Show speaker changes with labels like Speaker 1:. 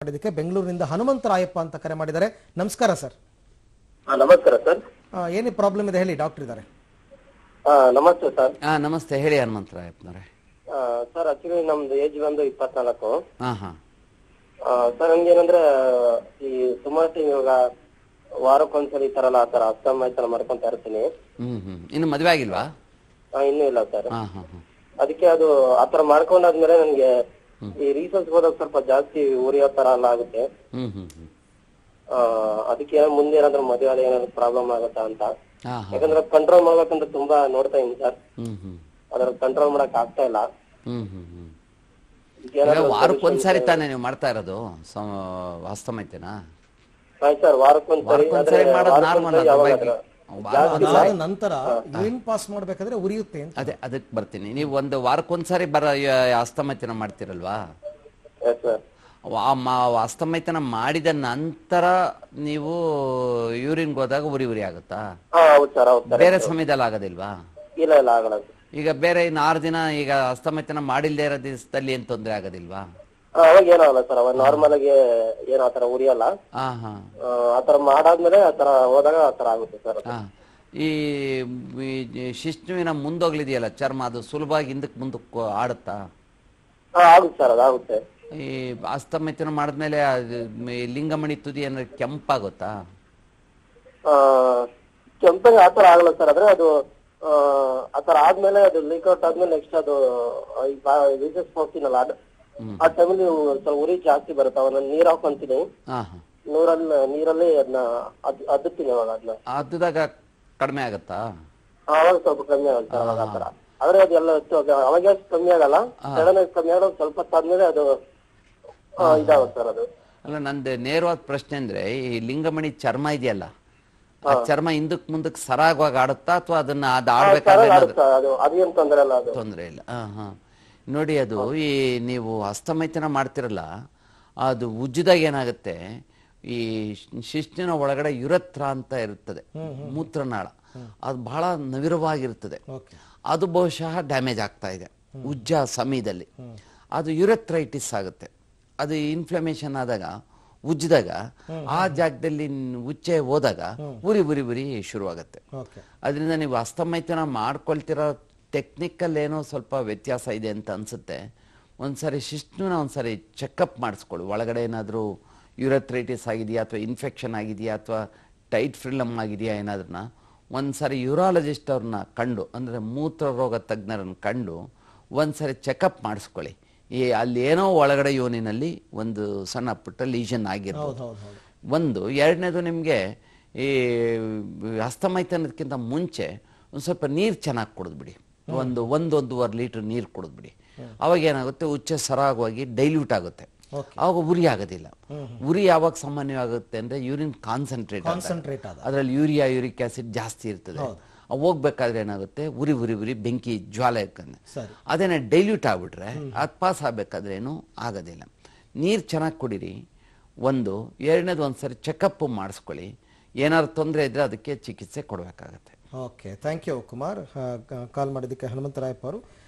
Speaker 1: ಮಾಡಿದ್ದಕ್ಕೆ ಬೆಂಗಳೂರಿನಿಂದ ಹನುಮಂತರಾಯಪ್ಪ ಅಂತ ಕರೆ ಮಾಡಿದ್ದಾರೆ ನಮಸ್ಕಾರ ಸರ್
Speaker 2: ಹಾ ನಮಸ್ಕಾರ ಸರ್
Speaker 1: ಆ, ಏನೇ ಪ್ರಾಬ್ಲಮ್ ಇದೆ ಹೇಳಿ ಡಾಕ್ಟರ್ ಇದ್ದಾರೆ
Speaker 2: ಹಾ ನಮಸ್ತೆ ಸರ್
Speaker 3: ಹಾ ನಮಸ್ತೆ ಹೇಳಿ ಹನುಮಂತರಾಯಪ್ಪನವ್ರೆ
Speaker 2: ಆ, ಸರ್ ಆಕ್ಚುಲಿ ನಮ್ದು ಏಜ್ ಬಂದು ಇಪ್ಪತ್ನಾಲ್ಕು
Speaker 3: ಹಾ ಹಾ
Speaker 2: ಆ, ಸರ್ ನಮ್ಗೇನಂದ್ರೆ ಈ ಸುಮಾರು time ಇವಾಗ ವಾರಕ್ಕೊಂದ್ಸಲ ಈ ತರ ಎಲ್ಲ ಆತರ ಅಸ್ತಮ ಈ ತರ ಮಾಡ್ಕೊಂತ ಇರ್ತೀನಿ
Speaker 3: ಹ್ಮ್ ಹ್ಮ್ ಇನ್ನು ಮದುವೆ ಆಗಿಲ್ವಾ
Speaker 2: ಆ, ಇನ್ನೂ ಇಲ್ಲ ಸರ್
Speaker 3: ಹಾ ಹಾ ಹಾ
Speaker 2: ಅದಕ್ಕೆ ಅದು ಆತರ ಮಾಡ್ಕೊಂಡಾದ್ಮೇಲೆ ನನ್ಗೆ ಈ ರೀಸರ್ಚ್ ಹೋದಾಗ ಸ್ವಲ್ಪ ಜಾಸ್ತಿ ಉರಿಯೋ ತರ ಎಲ್ಲ ಆಗುತ್ತೆ
Speaker 3: ಹ್ಮ್ ಹ್ಮ್ ಹ್ಮ್
Speaker 2: ಆ, ಅದಕ್ಕೆ ಏನೋ ಮುಂದೆ ಏನಾದ್ರು ಮದುವೆ ಆದಾಗ ಏನಾದ್ರು ಪ್ರಾಬ್ಲಮ್ ಆಗುತ್ತಾ ಅಂತ
Speaker 3: ಹಾ ಹಾ
Speaker 2: ಯಾಕಂದ್ರೆ ಕಂಟ್ರೋಲ್ ಮಾಡ್ಬೇಕಂತ ತುಂಬಾ ನೋಡ್ತಾ ಇದೀನಿ ಸರ್
Speaker 3: ಹ್ಮ್ ಹ್ಮ್
Speaker 2: ಅದ್ರ ಕಂಟ್ರೋಲ್ ಮಾಡಕ್ ಆಗ್ತಾ ಇಲ್ಲ
Speaker 3: ಹ್ಮ್ ಹ್ಮ್ ಹ್ಮ್
Speaker 2: ಇದಕ್ಕೆ
Speaker 3: ಈಗ
Speaker 2: ಏನಾದ್ರು
Speaker 3: ವಾರಕ್ಕೆ ಒಂದ್ಸರಿ ತಾನೇ ನೀವು ಮಾಡ್ತಾ ಇರೋದು ವಾಸ್ತವೈತೆನಾ
Speaker 2: ಆಯ್ತು ಸರ್ ವಾರಕ್ಕೊಂದ್ಸರಿ
Speaker 3: ವಾರಕ್ಕೊಂದ್ಸರಿ
Speaker 2: ಆದ್ರೆ
Speaker 3: ಮಾಡೋದು ನಾರ್ಮಲ್
Speaker 2: ವಾರಕ್ಕೊಂದ್ಸರಿ ಯಾವಾಗಾದ್ರೂ.
Speaker 1: ಅದಾದ ನಂತರ ಯೂರಿನ್ ಪಾಸ್ ಮಾಡ್ಬೇಕಾದ್ರೆ ಉರಿಯುತ್ತೆ ಅಂತ
Speaker 3: ಅದೇ ಅದಕ್ಕೆ ಬರ್ತೀನಿ ನೀವು ಒಂದು ವಾರಕ್ಕೊಂದ್ಸರಿ ಬರ ಅಸ್ತಮೈತನ ಮಾಡ್ತಿರಲ್ವಾ
Speaker 2: Yes, sir.
Speaker 3: ಆ ಮಾ- ಅಸ್ತಮೈತನ ಮಾಡಿದ ನಂತರ ನೀವು ಯೂರಿನ್ಗೆ ಹೋದಾಗ ಉರಿ ಉರಿ ಆಗುತ್ತಾ
Speaker 2: ಹಾ ಹೌದು ಸರ್ ಹೌದು ಸರ್
Speaker 3: ಬೇರೆ ಸಮಯದಲ್ಲಿ ಆಗೋದಿಲ್ವಾ
Speaker 2: ಇಲ್ಲ ಇಲ್ಲ ಆಗಲ್ಲ sir.
Speaker 3: ಈಗ ಬೇರೆ ಇನ್ನು ಆರು ದಿನ ಈಗ ಅಸ್ತಮೈತನ ಮಾಡಿಲ್ದೇ ಇರೋ ದಿವಸದಲ್ಲಿ ಏನು ತೊಂದರೆ ಆಗೋದಿಲ್ವಾ
Speaker 2: ಹಾ, ಅವಾಗ ಏನಾಗಲ್ಲ ಸರ್ ಅವಾಗ ನಾರ್ಮಲ್ ಆಗಿ ಏನ್ ಆತರ ಉರಿಯಲ್ಲ
Speaker 3: ಹಾ ಹಾ
Speaker 2: ಆ, ಆತರ ಮಾಡಾದ್ಮೇಲೆ ಆತರ ಹೋದಾಗ ಆತರ ಆಗುತ್ತೆ ಸರ್
Speaker 3: ಹಾ ಈ ಈ ಶಿಶ್ನುವಿನ ಮುಂದೋಗ್ಲಿದೆಯಲ್ಲ ಚರ್ಮ ಅದು ಸುಲಭವಾಗಿ ಹಿಂದಕ್ಕೆ ಮುಂದಕ್ಕೆ ಆಡುತ್ತಾ
Speaker 2: ಹಾ ಆಗುತ್ತೆ ಸರ್ ಅದಾಗುತ್ತೆ
Speaker 3: ಈ ಅಸ್ತಮೈತನ ಮಾಡಿದ್ಮೇಲೆ ಅದು ಈ ಲಿಂಗಮಣಿ ತುದಿ ಏನಾದ್ರು ಕೆಂಪಾಗುತ್ತಾ
Speaker 2: ಆ, ಕೆಂಪಗೆ ಆತರ ಆಗಲ್ಲ ಸರ್ ಆದ್ರೆ ಅದು ಆ, ಆತರ ಆದ್ಮೇಲೆ ಅದು ಲೀಕ್ ಔಟ್ ಆದ್ಮೇಲೆ ನೆಕ್ಸ್ಟ್ ಅದು ವಿಸಸ್ ಹೋಗ್ತೀನಲ್ಲ ಅದು ಆ ಟೈಮಲ್ಲಿ ಸ್ವಲ್ಪ ಉರಿ ಜಾಸ್ತಿ ಬರುತ್ತೆ ಅವನ್ನ ನೀರ್ ಹಾಕೊಂತೀನಿ
Speaker 3: ಹಾ ಹಾ
Speaker 2: ನೂರಲ್ಲಿ ನೀರಲ್ಲಿ ಅದನ್ನ ಅದ್ ಅದ್ದುತ್ತೀನಿ ಅವಾಗ ಅದನ್ನ
Speaker 3: ಅದ್ದಾಗ ಕಡಿಮೆ ಆಗತ್ತಾ
Speaker 2: ಅವಾಗ ಸ್ವಲ್ಪ ಕಮ್ಮಿ ಆಗುತ್ತೆ ಅವಾಗ ಆತರ ಆದ್ರೆ ಅದು ಎಲ್ಲ ಅಷ್ಟು ಅದು ಅವಾಗ ಅಷ್ಟು ಕಮ್ಮಿ ಆಗಲ್ಲ ಸಡನ್ ಆಗಿ ಕಮ್ಮಿ ಆಗಲ್ಲ ಸ್ವಲ್ಪ ಹೊತ್ತು ಆದ್ಮೇಲೆ ಅದು ಆ, ಇದಾಗುತ್ತೆ ಸರ್ ಅದು
Speaker 3: ಅಲ್ಲ ನಂದು ನೇರವಾದ ಪ್ರಶ್ನೆ ಅಂದ್ರೆ ಈ ಲಿಂಗಮಣಿ ಚರ್ಮ ಇದೆಯಲ್ಲ ಆ ಚರ್ಮ ಹಿಂದಕ್ ಮುಂದಕ್ ಸರಾಗವಾಗಿ ಆಡುತ್ತಾ ಅಥವಾ ಅದನ್ನ ಅದು ಆಡ್ಬೇಕಾದ್ರೆ
Speaker 2: ಸರ್ ಆಗುತ್ತೆ ಅದು ಅದೇನ್ ತೊಂದ್ರೆ ಇಲ್ಲ ಅದು
Speaker 3: ತೊಂದರೆ ಇಲ್ಲ ಹಾ ಹಾ ನೋಡಿ ಅದು ಈ ನೀವು ಹಸ್ತಮೈಥುನ ಮಾಡ್ತಿರಲ್ಲ ಅದು ಉಜ್ಜಿದಾಗ ಏನಾಗುತ್ತೆ ಈ ಶಿಶ್ನಿನ ಒಳಗಡೆ ಯುರತ್ರ ಅಂತ ಇರುತ್ತದೆ ಮೂತ್ರನಾಳ ಅದು ಬಹಳ ನವಿರವಾಗಿರ್ತದೆ
Speaker 1: ಓಕೆ
Speaker 3: ಅದು ಬಹುಶಃ ಡ್ಯಾಮೇಜ್ ಆಗ್ತಾ ಇದೆ ಉಜ್ಜ ಸಮಯದಲ್ಲಿ ಅದು ಯುರತ್ರೈಟಿಸ್ ಆಗುತ್ತೆ ಅದು ಇನ್ಫ್ಲಮೇಷನ್ ಆದಾಗ ಉಜ್ಜಿದಾಗ ಆ ಜಾಗದಲ್ಲಿ ನ್- ಉಚ್ಚೆ ಹೋದಾಗ ಉರಿ ಉರಿ ಉರಿ ಶುರುವಾಗುತ್ತೆ
Speaker 1: ಓಕೆ
Speaker 3: ಅದರಿಂದ ನೀವು ಹಸ್ತಮೈಥುನ ಮಾಡ್ಕೊಳ್ತಿರೋ ಟೆಕ್ನಿಕಲ್ ಏನೋ ಸ್ವಲ್ಪ ವ್ಯತ್ಯಾಸ ಇದೆ ಅಂತ ಅನ್ಸುತ್ತೆ ಒಂದ್ಸರಿ ಶಿಶ್ನುನ ಒಂದ್ಸರಿ ಚೆಕಪ್ ಮಾಡಿಸ್ಕೊಳ್ಳಿ ಒಳಗಡೆ ಏನಾದರೂ ಯುರಥ್ರೈಟಿಸ್ ಆಗಿದೆಯಾ ಅಥವಾ ಇನ್ಫೆಕ್ಷನ್ ಆಗಿದೆಯಾ ಅಥವಾ ಟೈಟ್ ಫ್ರಿಲಮ್ ಆಗಿದೆಯಾ ಏನಾದ್ರನ್ನ ಒಂದ್ಸರಿ ಯೂರಾಲಜಿಸ್ಟ್ ಅವ್ರನ್ನ ಕಂಡು ಅಂದರೆ ಮೂತ್ರ ರೋಗ ತಜ್ಞರನ್ನ ಕಂಡು ಒಂದ್ಸರಿ ಚೆಕಪ್ ಮಾಡಿಸ್ಕೊಳ್ಳಿ ಈ ಅಲ್ಲಿ ಏನೋ ಒಳಗಡೆ ಯೋನಿನಲ್ಲಿ ಒಂದು ಸಣ್ಣ ಪುಟ್ಟ ಲೀಷನ್ ಆಗಿರ್ಬೋದು
Speaker 1: ಹೌದು ಹೌದು
Speaker 3: ಒಂದು ಎರಡನೇದು ನಿಮಗೆ ಈ ಹಸ್ತಮೈಥನಕ್ಕಿಂತ ಮುಂಚೆ ಒಂದು ಸ್ವಲ್ಪ ನೀರು ಚೆನ್ನಾಗಿ ಕುಡಿದ್ಬಿಡಿ ಒಂದು ಒಂದು ಒಂದೂವರೆ ಲೀಟರ್ ನೀರು ಕುಡಿದ್ಬಿಡಿ ಅವಾಗ ಏನಾಗುತ್ತೆ ಉಚ್ಚ ಸರಾಗವಾಗಿ ಡೈಲ್ಯೂಟ್ ಆಗುತ್ತೆ
Speaker 1: Okay.
Speaker 3: ಅವಾಗ ಉರಿ ಆಗೋದಿಲ್ಲ ಉರಿ ಯಾವಾಗ ಸಾಮಾನ್ಯವಾಗುತ್ತೆ ಅಂದ್ರೆ ಯೂರಿನ್ ಕಾನ್ಸಂಟ್ರೇಟ್
Speaker 1: ಕಾನ್ಸಂಟ್ರೇಟ್ ಆದ
Speaker 3: ಅದರಲ್ಲಿ ಯೂರಿಯಾ ಯೂರಿಕ್ ಆಸಿಡ್ ಜಾಸ್ತಿ ಇರ್ತದೆ ಅವ್ ಹೋಗ್ಬೇಕಾದ್ರೆ ಏನಾಗುತ್ತೆ ಉರಿ ಉರಿ ಉರಿ ಬೆಂಕಿ ಜ್ವಾಲೆ ಇಕ್ಕಂದೆ
Speaker 1: ಸರಿ
Speaker 3: ಅದೇನೇ ಡೈಲ್ಯೂಟ್ ಆಗ್ಬಿಟ್ರೆ ಅದು ಪಾಸ್ ಆಗಬೇಕಾದ್ರೆ ಏನು ಆಗೋದಿಲ್ಲ ನೀರು ಚೆನ್ನಾಗಿ ಕುಡೀರಿ ಒಂದು ಎರಡನೇದು ಒಂದ್ಸರಿ ಚೆಕಪ್ ಮಾಡಿಸ್ಕೊಳ್ಳಿ ಏನಾದ್ರು ತೊಂದರೆ ಇದ್ರೆ ಅದಕ್ಕೆ ಚಿಕಿತ್ಸೆ ಕೊಡಬೇಕಾಗತ್ತೆ
Speaker 1: okay thank you Kumar call ಮಾಡಿದ್ದಕ್ಕೆ ಹನುಮಂತರಾಯಪ್ಪ ಅವರು